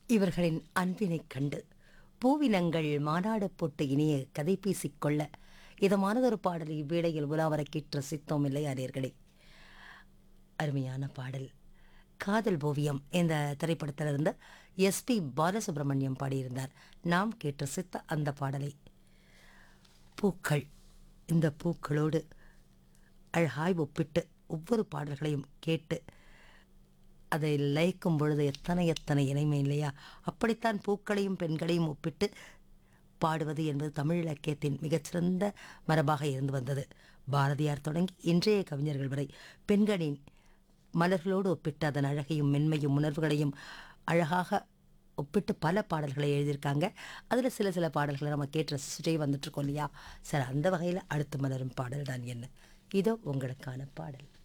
இவர்களின் அன்பினைக் கண்டு பூவினங்கள் மாநாடு போட்டு இனிய கதை பேசிக்கொள்ள இதமானதொரு பாடல் இவ்வேளையில் உலாவர கேட்டு ரசித்தோம் இல்லையா நேர்களே அருமையான பாடல் காதல் ஓவியம் இந்த திரைப்படத்திலிருந்து எஸ்பி பாலசுப்ரமணியம் பாடியிருந்தார் நாம் கேட்டு ரசித்த அந்த பாடலை பூக்கள் இந்த பூக்களோடு அழகாய் ஒப்பிட்டு ஒவ்வொரு பாடல்களையும் கேட்டு அதை லயிக்கும் பொழுது எத்தனை எத்தனை இணைமை இல்லையா அப்படித்தான் பூக்களையும் பெண்களையும் ஒப்பிட்டு பாடுவது என்பது தமிழ் இலக்கியத்தின் மிகச்சிறந்த மரபாக இருந்து வந்தது பாரதியார் தொடங்கி இன்றைய கவிஞர்கள் வரை பெண்களின் மலர்களோடு ஒப்பிட்டு அதன் அழகையும் மென்மையும் உணர்வுகளையும் அழகாக ஒப்பிட்டு பல பாடல்களை எழுதியிருக்காங்க அதில் சில சில பாடல்களை நம்ம கேட்டு ரசிச்சுட்டே வந்துட்டுருக்கோம் இல்லையா சரி அந்த வகையில் அடுத்து மலரும் பாடல் தான் என்ன இதோ உங்களுக்கான பாடல்